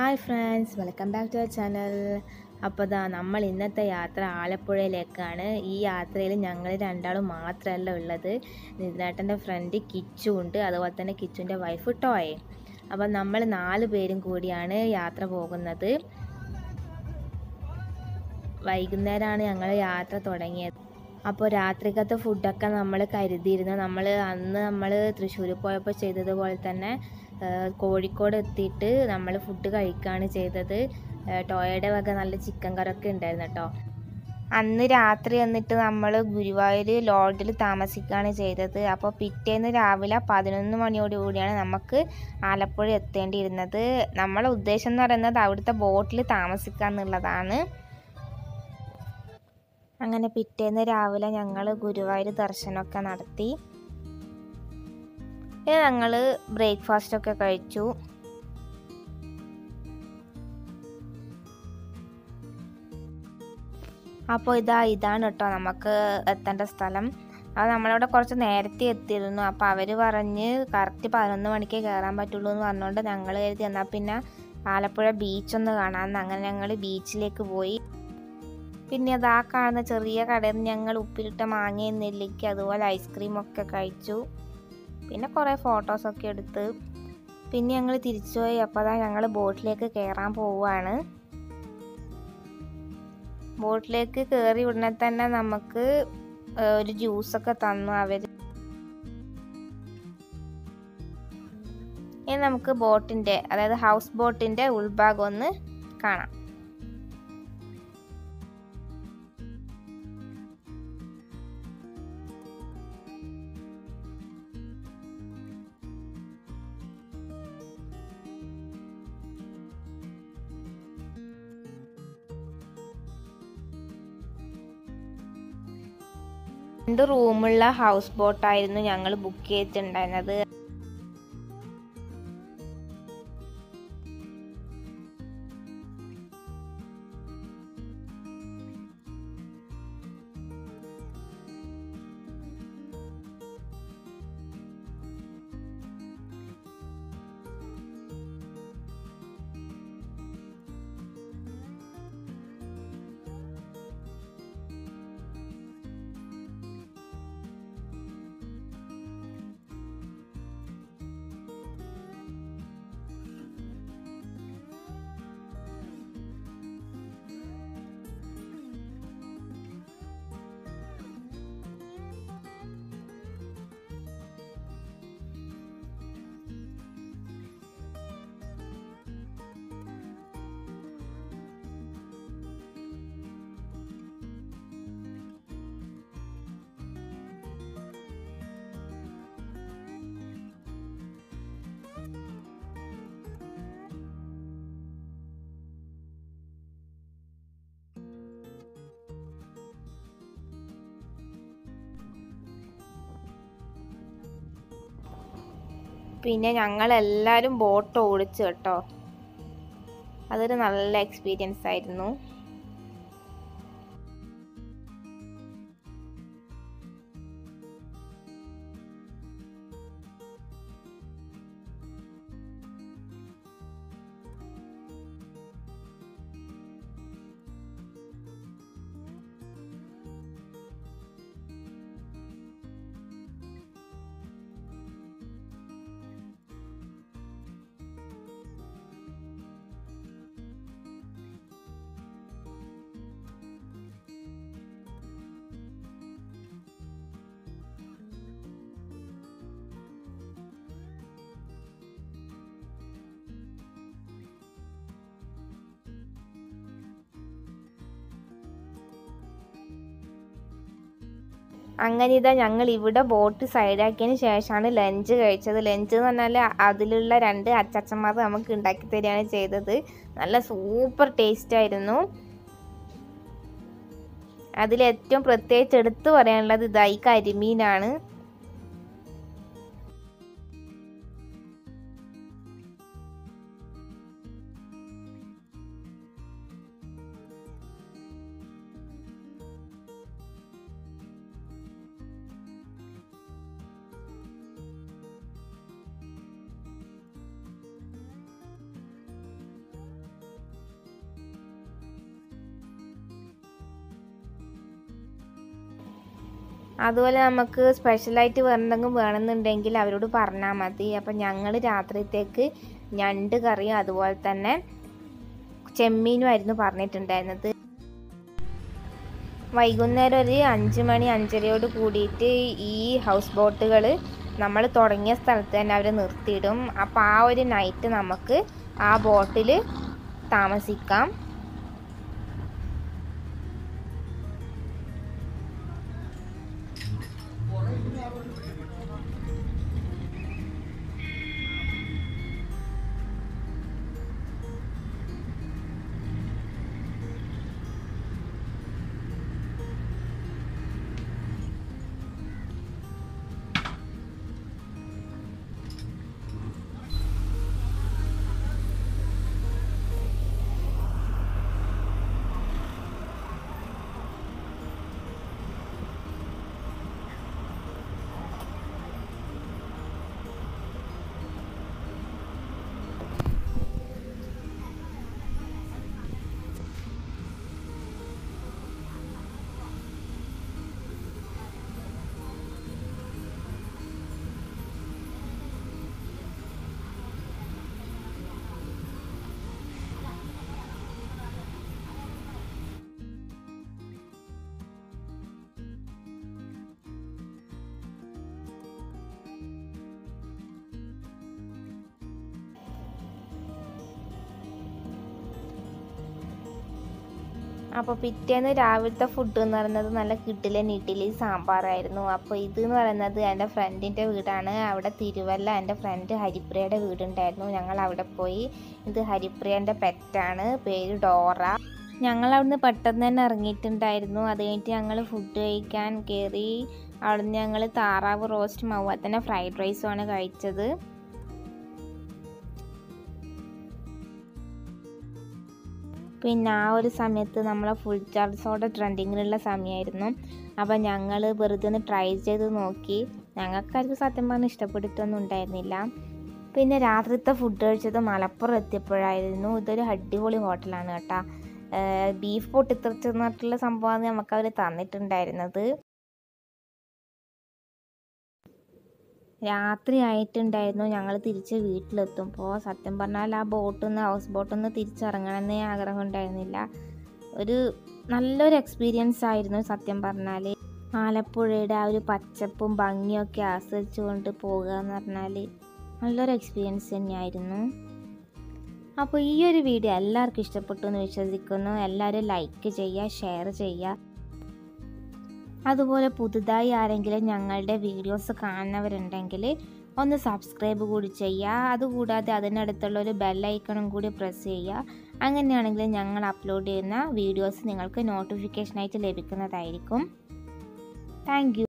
hi friends welcome back to our channel അപ്പോൾ ദാ നമ്മൾ ഇന്നത്തെ യാത്ര ആലപ്പുഴയിലേക്കാണ് ഈ യാത്രയിൽ ഞങ്ങൾ രണ്ടാളും മാത്രമല്ല ഉള്ളത് നിതിനേട്ടൻ്റെ ഫ്രണ്ട് കിച്ചു ഉണ്ട് അതുപോലെ തന്നെ കിച്ചുവിൻ്റെ വൈഫ് ടോയെ അപ്പോൾ നമ്മൾ നാല് പേരും കൂടിയാണ് യാത്ര പോകുന്നത് വൈകുന്നേരമാണ് ഞങ്ങൾ യാത്ര തുടങ്ങിയത് അപ്പോൾ രാത്രിക്കത്തെ ഫുഡൊക്കെ നമ്മൾ കരുതിയിരുന്നു നമ്മൾ അന്ന് നമ്മൾ തൃശ്ശൂർ പോയപ്പോൾ ചെയ്തതുപോലെ തന്നെ ആ, കോഴിക്കോട് എത്തിയിട്ട് നമ്മൾ ഫുഡ് കഴിക്കുകയാണ് ചെയ്തത് ആ, ടോയയുടെ വക നല്ല ചിക്കൻ കറിയൊക്കെ ഉണ്ടായിരുന്നു കേട്ടോ അന്ന് രാത്രി വന്നിട്ട് നമ്മൾ ഗുരുവായൂർ ലോഡ്ജിൽ താമസിക്കുകയാണ് ചെയ്തത് അപ്പോൾ പിറ്റേന്ന് രാവിലെ പതിനൊന്ന് മണിയോട് കൂടിയാണ് നമുക്ക് ആലപ്പുഴ എത്തേണ്ടിയിരുന്നത് നമ്മളെ ഉദ്ദേശം എന്ന് പറയുന്നത് അവിടുത്തെ ബോട്ടിൽ താമസിക്കുക എന്നുള്ളതാണ് അങ്ങനെ പിറ്റേന്ന് രാവിലെ ഞങ്ങൾ ഗുരുവായൂർ ദർശനമൊക്കെ നടത്തി പിന്നെ ഞങ്ങൾ ബ്രേക്ക്ഫാസ്റ്റൊക്കെ കഴിച്ചു അപ്പോൾ ഇതാ ഇതാണ് കേട്ടോ നമുക്ക് എത്തേണ്ട സ്ഥലം അത് നമ്മളവിടെ കുറച്ച് നേരത്തെ എത്തിയിരുന്നു അപ്പോൾ അവർ പറഞ്ഞ് കറക്റ്റ് പതിനൊന്ന് മണിക്കേ കയറാൻ പറ്റുള്ളൂ എന്ന് പറഞ്ഞുകൊണ്ട് ഞങ്ങൾ കരുതി എന്നാൽ പിന്നെ ആലപ്പുഴ ബീച്ചൊന്ന് കാണാമെന്ന് അങ്ങനെ ഞങ്ങൾ ബീച്ചിലേക്ക് പോയി പിന്നെ അത് ആ കാണുന്ന ചെറിയ കടയിൽ നിന്ന് ഞങ്ങൾ ഉപ്പിലിട്ട മാങ്ങയും നെല്ലിക്ക അതുപോലെ ഐസ്ക്രീമൊക്കെ കഴിച്ചു പിന്നെ കുറേ ഫോട്ടോസൊക്കെ എടുത്ത് പിന്നെ ഞങ്ങൾ തിരിച്ചുപോയി അപ്പോൾ അതാ ഞങ്ങൾ ബോട്ടിലേക്ക് കയറാൻ പോവുകയാണ് ബോട്ടിലേക്ക് കയറി ഉടനെ തന്നെ നമുക്ക് ഏഹ്, ഒരു ജ്യൂസൊക്കെ തന്നു അവർ ഇനി നമുക്ക് ബോട്ടിൻ്റെ അതായത് ഹൗസ് ബോട്ടിൻ്റെ ഉൾഭാഗം ഒന്ന് കാണാം രണ്ട് റൂമുള്ള ഹൗസ് ബോട്ടായിരുന്നു ഞങ്ങൾ ബുക്ക് ചെയ്തിട്ടുണ്ടായിരുന്നത് പിന്നെ ഞങ്ങൾ എല്ലാവരും ബോട്ട് ഓടിച്ചു കേട്ടോ അതൊരു നല്ല എക്സ്പീരിയൻസ് ആയിരുന്നു അങ്ങനെ ഇതാ ഞങ്ങൾ ഇവിടെ ബോട്ട് സൈഡാക്കിയതിന് ശേഷമാണ് ലഞ്ച് കഴിച്ചത് ലഞ്ച് എന്ന് പറഞ്ഞാൽ അതിലുള്ള രണ്ട് അച്ചച്ചന്മാർ നമുക്ക് ഉണ്ടാക്കി തരികയാണ് ചെയ്തത് നല്ല സൂപ്പർ ടേസ്റ്റ് ആയിരുന്നു അതിൽ ഏറ്റവും പ്രത്യേകിച്ച് എടുത്തു പറയാനുള്ളത് ഇതാ ഈ കരിമീനാണ് അതുപോലെ നമുക്ക് സ്പെഷ്യലായിട്ട് വേറെന്തെങ്കിലും വേണമെന്നുണ്ടെങ്കിൽ അവരോട് പറഞ്ഞാൽ മതി അപ്പം ഞങ്ങൾ രാത്രിത്തേക്ക് ഞണ്ട് കറിയും അതുപോലെ തന്നെ ചെമ്മീനും ആയിരുന്നു പറഞ്ഞിട്ടുണ്ടായിരുന്നത് വൈകുന്നേരം ഒരു അഞ്ച് മണി അഞ്ചരയോട് കൂടിയിട്ട് ഈ ഹൗസ് ബോട്ടുകൾ നമ്മൾ തുടങ്ങിയ സ്ഥലത്ത് തന്നെ അവർ നിർത്തിയിടും അപ്പോൾ ആ ഒരു നൈറ്റ് നമുക്ക് ആ ബോട്ടിൽ താമസിക്കാം അപ്പോൾ പിറ്റേന്ന് രാവിലത്തെ ഫുഡ് എന്ന് പറയുന്നത് നല്ല കിട്ടിലൻ ഇഡ്ഡലി സാമ്പാറായിരുന്നു അപ്പോൾ ഇത് എന്ന് പറയുന്നത് എൻ്റെ ഫ്രണ്ടിൻ്റെ വീടാണ് അവിടെ തിരുവല്ല എൻ്റെ ഫ്രണ്ട് ഹരിപ്രിയയുടെ വീടുണ്ടായിരുന്നു ഞങ്ങൾ അവിടെ പോയി ഇത് ഹരിപ്രിയൻ്റെ പെറ്റാണ് പേര് ഡോറ ഞങ്ങൾ അവിടുന്ന് പെട്ടെന്ന് തന്നെ ഇറങ്ങിയിട്ടുണ്ടായിരുന്നു അത് കഴിഞ്ഞിട്ട് ഞങ്ങൾ ഫുഡ് കഴിക്കാൻ കയറി അവിടുന്ന് ഞങ്ങൾ താറാവ് റോസ്റ്റ് മൗവ തന്നെ ഫ്രൈഡ് റൈസുമാണ് കഴിച്ചത് പിന്നെ ആ ഒരു സമയത്ത് നമ്മളെ ഫുൾ ചാർജ് സോഡ ട്രെൻഡിങ്ങിലുള്ള സമയമായിരുന്നു അപ്പോൾ ഞങ്ങൾ വെറുതെ ഒന്ന് ട്രൈ ചെയ്ത് നോക്കി ഞങ്ങൾക്കാർക്കും സത്യം പറഞ്ഞാൽ ഇഷ്ടപ്പെട്ടിട്ടൊന്നും ഉണ്ടായിരുന്നില്ല പിന്നെ രാത്രിത്തെ ഫുഡ് കഴിച്ചത് മലപ്പുറം എത്തിയപ്പോഴായിരുന്നു ഇതൊരു അടിപൊളി ഹോട്ടലാണ് കേട്ടോ ബീഫ് പൊട്ടിത്തെറിച്ച് എന്നിട്ടുള്ള സംഭവമാണ് നമുക്ക് അവർ തന്നിട്ടുണ്ടായിരുന്നത് രാത്രി ആയിട്ടുണ്ടായിരുന്നു ഞങ്ങൾ തിരിച്ച് വീട്ടിലെത്തുമ്പോൾ സത്യം പറഞ്ഞാൽ ആ ബോട്ടിൽ നിന്ന് ഹൗസ് ബോട്ടിൽ നിന്ന് തിരിച്ചിറങ്ങണമെന്നേ ആഗ്രഹം ഉണ്ടായിരുന്നില്ല ഒരു നല്ലൊരു എക്സ്പീരിയൻസ് ആയിരുന്നു സത്യം പറഞ്ഞാൽ ആലപ്പുഴയുടെ ആ ഒരു പച്ചപ്പും ഭംഗിയൊക്കെ ആസ്വദിച്ചുകൊണ്ട് പോകുക എന്ന് പറഞ്ഞാൽ നല്ലൊരു എക്സ്പീരിയൻസ് തന്നെയായിരുന്നു അപ്പോൾ ഈ ഒരു വീഡിയോ എല്ലാവർക്കും ഇഷ്ടപ്പെട്ടു എന്ന് വിശ്വസിക്കുന്നു എല്ലാവരും ലൈക്ക് ചെയ്യുക ഷെയർ ചെയ്യുക അതുപോലെ പുതുതായി ആരെങ്കിലും ഞങ്ങളുടെ വീഡിയോസ് കാണുന്നവരുണ്ടെങ്കിൽ ഒന്ന് സബ്സ്ക്രൈബ് കൂടി ചെയ്യുക അതുകൂടാതെ അതിനടുത്തുള്ള ഒരു ബെല്ലൈക്കണും കൂടി പ്രസ് ചെയ്യുക അങ്ങനെയാണെങ്കിൽ ഞങ്ങൾ അപ്ലോഡ് ചെയ്യുന്ന വീഡിയോസ് നിങ്ങൾക്ക് നോട്ടിഫിക്കേഷനായിട്ട് ലഭിക്കുന്നതായിരിക്കും താങ്ക്